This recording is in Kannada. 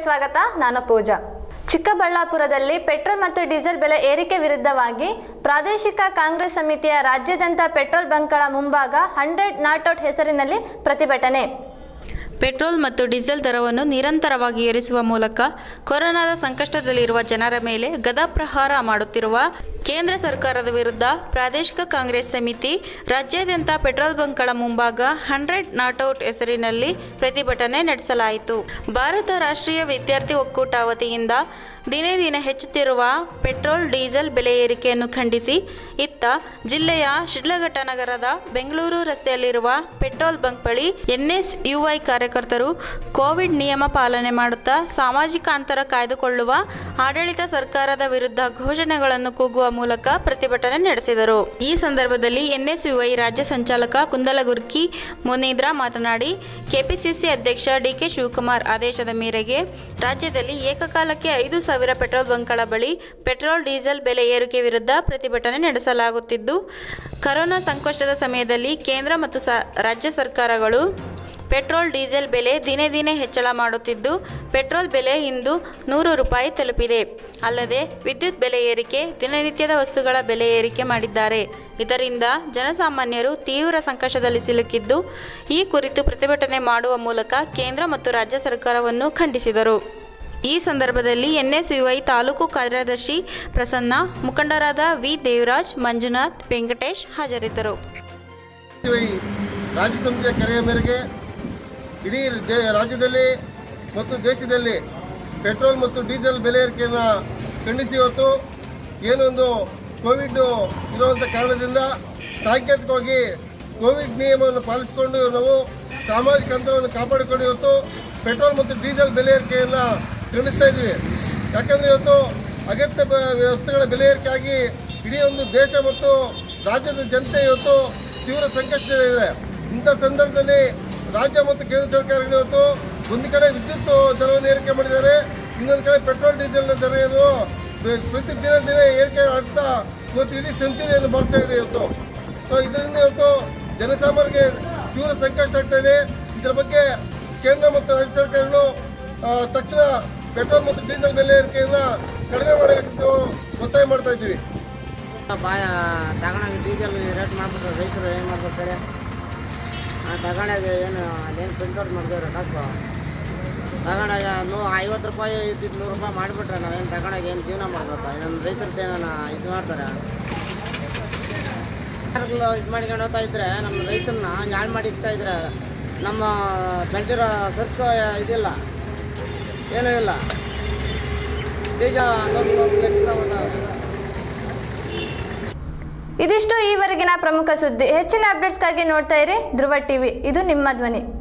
ಸ್ವಾಗತ ನಾನು ಪೂಜಾ ಚಿಕ್ಕಬಳ್ಳಾಪುರದಲ್ಲಿ ಪೆಟ್ರೋಲ್ ಮತ್ತು ಡೀಸೆಲ್ ಬೆಲೆ ಏರಿಕೆ ವಿರುದ್ಧವಾಗಿ ಪ್ರಾದೇಶಿಕ ಕಾಂಗ್ರೆಸ್ ಸಮಿತಿಯ ರಾಜ್ಯಾದ್ಯಂತ ಪೆಟ್ರೋಲ್ ಬಂಕ್ಗಳ ಮುಂಭಾಗ ಹಂಡ್ರೆಡ್ ನಾಟ್ಔಟ್ ಹೆಸರಿನಲ್ಲಿ ಪ್ರತಿಭಟನೆ ಪೆಟ್ರೋಲ್ ಮತ್ತು ಡೀಸೆಲ್ ದರವನ್ನು ನಿರಂತರವಾಗಿ ಏರಿಸುವ ಮೂಲಕ ಕೊರೋನಾದ ಸಂಕಷ್ಟದಲ್ಲಿರುವ ಜನರ ಮೇಲೆ ಗದಾಪ್ರಹಾರ ಮಾಡುತ್ತಿರುವ ಕೇಂದ್ರ ಸರ್ಕಾರದ ವಿರುದ್ಧ ಪ್ರಾದೇಶಿಕ ಕಾಂಗ್ರೆಸ್ ಸಮಿತಿ ರಾಜ್ಯಾದ್ಯಂತ ಪೆಟ್ರೋಲ್ ಬಂಕ್ಗಳ ಮುಂಭಾಗ ಹಂಡ್ರೆಡ್ ನಾಟ್ಔಟ್ ಹೆಸರಿನಲ್ಲಿ ಪ್ರತಿಭಟನೆ ನಡೆಸಲಾಯಿತು ಭಾರತ ರಾಷ್ಟ್ರೀಯ ವಿದ್ಯಾರ್ಥಿ ಒಕ್ಕೂಟ ವತಿಯಿಂದ ದಿನೇ ದಿನೇ ಹೆಚ್ಚುತ್ತಿರುವ ಪೆಟ್ರೋಲ್ ಡೀಸೆಲ್ ಬೆಲೆ ಏರಿಕೆಯನ್ನು ಖಂಡಿಸಿ ಇತ್ತ ಜಿಲ್ಲೆಯ ಶಿಡ್ಲಘಟ್ಟ ನಗರದ ಬೆಂಗಳೂರು ರಸ್ತೆಯಲ್ಲಿರುವ ಪೆಟ್ರೋಲ್ ಬಂಕ್ ಬಳಿ ಎನ್ಎಸ್ಯುಐ ಕಾರ್ಯಕರ್ತರು ಕೋವಿಡ್ ನಿಯಮ ಪಾಲನೆ ಮಾಡುತ್ತಾ ಸಾಮಾಜಿಕ ಅಂತರ ಕಾಯ್ದುಕೊಳ್ಳುವ ಆಡಳಿತ ಸರ್ಕಾರದ ವಿರುದ್ಧ ಘೋಷಣೆಗಳನ್ನು ಕೂಗುವ ಮೂಲಕ ಪ್ರತಿಭಟನೆ ನಡೆಸಿದರು ಈ ಸಂದರ್ಭದಲ್ಲಿ ಎನ್ಎಸ್ಯುಐ ರಾಜ್ಯ ಸಂಚಾಲಕ ಕುಂದಲಗುರ್ಕಿ ಮುನೀಂದ್ರ ಮಾತನಾಡಿ ಕೆಪಿಸಿಸಿ ಅಧ್ಯಕ್ಷ ಡಿಕೆ ಶಿವಕುಮಾರ್ ಆದೇಶದ ಮೇರೆಗೆ ರಾಜ್ಯದಲ್ಲಿ ಏಕಕಾಲಕ್ಕೆ ಐದು ಸಾವಿರ ಪೆಟ್ರೋಲ್ ಬಂಕ್ಗಳ ಬಳಿ ಪೆಟ್ರೋಲ್ ಡೀಸೆಲ್ ಬೆಲೆ ಏರಿಕೆ ವಿರುದ್ಧ ಪ್ರತಿಭಟನೆ ನಡೆಸಲಾಗುತ್ತಿದ್ದು ಕರೋನಾ ಸಂಕಷ್ಟದ ಸಮಯದಲ್ಲಿ ಕೇಂದ್ರ ಮತ್ತು ಸ ರಾಜ್ಯ ಸರ್ಕಾರಗಳು ಪೆಟ್ರೋಲ್ ಡೀಸೆಲ್ ಬೆಲೆ ದಿನೇ ದಿನೇ ಹೆಚ್ಚಳ ಮಾಡುತ್ತಿದ್ದು ಪೆಟ್ರೋಲ್ ಬೆಲೆ ಇಂದು ನೂರು ರೂಪಾಯಿ ತಲುಪಿದೆ ಅಲ್ಲದೆ ವಿದ್ಯುತ್ ಬೆಲೆ ಏರಿಕೆ ದಿನನಿತ್ಯದ ವಸ್ತುಗಳ ಬೆಲೆ ಏರಿಕೆ ಮಾಡಿದ್ದಾರೆ ಇದರಿಂದ ಜನಸಾಮಾನ್ಯರು ತೀವ್ರ ಸಂಕಷ್ಟದಲ್ಲಿ ಸಿಲುಕಿದ್ದು ಈ ಕುರಿತು ಪ್ರತಿಭಟನೆ ಮಾಡುವ ಮೂಲಕ ಕೇಂದ್ರ ಮತ್ತು ರಾಜ್ಯ ಸರ್ಕಾರವನ್ನು ಖಂಡಿಸಿದರು ಈ ಸಂದರ್ಭದಲ್ಲಿ ಎನ್ಎಸ್ಯುಐ ತಾಲೂಕು ಕಾರ್ಯದರ್ಶಿ ಪ್ರಸನ್ನ ಮುಖಂಡರಾದ ವಿ ದೇವರಾಜ್ ಮಂಜುನಾಥ್ ವೆಂಕಟೇಶ್ ಹಾಜರಿದ್ದರು ಈ ರಾಜ್ಯ ಸಮಿತಿಯ ಕರೆಯ ಮೇರೆಗೆ ಇಡೀ ದೇ ರಾಜ್ಯದಲ್ಲಿ ಮತ್ತು ದೇಶದಲ್ಲಿ ಪೆಟ್ರೋಲ್ ಮತ್ತು ಡೀಸೆಲ್ ಬೆಲೆ ಏರಿಕೆಯನ್ನು ಖಂಡಿಸಿ ಇವತ್ತು ಏನೊಂದು ಕೋವಿಡ್ ಇರುವಂಥ ಕಾರಣದಿಂದ ಸಾಂಕೇತಿಕವಾಗಿ ಕೋವಿಡ್ ನಿಯಮವನ್ನು ಪಾಲಿಸಿಕೊಂಡು ನಾವು ಸಾಮಾಜಿಕ ಅಂತರವನ್ನು ಕಾಪಾಡಿಕೊಂಡು ಇವತ್ತು ಪೆಟ್ರೋಲ್ ಮತ್ತು ಡೀಸೆಲ್ ಬೆಲೆ ಏರಿಕೆಯನ್ನು ಖಂಡಿಸ್ತಾ ಇದ್ದೀವಿ ಯಾಕಂದರೆ ಇವತ್ತು ಅಗತ್ಯ ಬ- ವಸ್ತುಗಳ ಬೆಲೆ ಏರಿಕೆ ಆಗಿ ಇಡೀ ಒಂದು ದೇಶ ಮತ್ತು ರಾಜ್ಯದ ಜನತೆ ಇವತ್ತು ತೀವ್ರ ಸಂಕಷ್ಟದಲ್ಲಿದೆ ಇಂಥ ಸಂದರ್ಭದಲ್ಲಿ ರಾಜ್ಯ ಮತ್ತು ಕೇಂದ್ರ ಸರ್ಕಾರಗಳು ಇವತ್ತು ಒಂದು ಕಡೆ ವಿದ್ಯುತ್ ದರವನ್ನು ಏರಿಕೆ ಮಾಡಿದ್ದಾರೆ ಇನ್ನೊಂದು ಕಡೆ ಪೆಟ್ರೋಲ್ ಡೀಸೆಲ್ನ ದರವನ್ನು ಪ್ರ- ಪ್ರತಿ ದಿನ ದಿನ ಏರಿಕೆ ಆಗ್ತಾ ಇವತ್ತು ಇಡೀ ಸೆಂಚುರಿಯನ್ನು ಬರ್ತಾ ಇದೆ ಇವತ್ತು ಸೊ ಇದರಿಂದ ಇವತ್ತು ಜನಸಾಮಾನ್ಯರಿಗೆ ತೀವ್ರ ಸಂಕಷ್ಟ ಆಗ್ತಾ ಇದೆ ಇದರ ಬಗ್ಗೆ ಕೇಂದ್ರ ಮತ್ತು ರಾಜ್ಯ ಸರ್ಕಾರಗಳು ಆ, ತಕ್ಷಣ ಪೆಟ್ರೋಲ್ ಮತ್ತು ಡೀಸೆಲ್ ಬೆಲೆ ಏರಿಕೆಯನ್ನು ಕಡಿಮೆ ಮಾಡಬೇಕೆಂದು ಒತ್ತಾಯ ಮಾಡ್ತಾ ಇದ್ದೀವಿ ಬಾಯ ತಗೊಂಡಾಗ ಡೀಸೆಲ್ ರೇಟ್ ಮಾಡ್ಬಿಟ್ರೆ ರೈತರು ಏನು ಮಾಡ್ಬೇಕಾರೆ ತಗೊಂಡಾಗ ಏನು ಅದೇನು ಪ್ರಿಂಟ್ಔಟ್ ಮಾಡಿದೇವ್ರಿ ಕಾಸು ತಗೊಂಡಾಗ ನೂ ಐವತ್ತು ರೂಪಾಯಿ ಇದ್ದಿದ್ದು ನೂರು ರೂಪಾಯಿ ಮಾಡಿಬಿಟ್ರೆ ನಾವೇನು ತಗೊಂಡಾಗ ಏನು ಜೀವನ ಮಾಡ್ಬೇಕು ನಮ್ಮ ರೈತರದ್ದು ಏನಾನ ಇದು ಮಾಡ್ತಾರೆ ಸರ್ಕಾರಗಳು ಇದು ಮಾಡ್ಕೊಂಡು ಹೋಗ್ತಾ ಇದ್ರೆ ನಮ್ಮ ರೈತರನ್ನ ಯಾಳು ಮಾಡಿ ಇಡ್ತಾ ಇದ್ರೆ ನಮ್ಮ ಬೆಳೆದಿರೋ ಸರಕು ಇದಿಲ್ಲ ಏನೂ ಇಲ್ಲ ಬೀಜ ನೂರು ನೂರು ಲಕ್ಷ ಹೋದ ಇದಿಷ್ಟು ಈವರೆಗಿನ ಪ್ರಮುಖ ಸುದ್ದಿ ಹೆಚ್ಚಿನ ಅಪ್ಡೇಟ್ಸ್ಗಾಗಿ ನೋಡ್ತಾ ಇರಿ ಧ್ರುವ ಟಿವಿ ಇದು ನಿಮ್ಮ ಧ್ವನಿ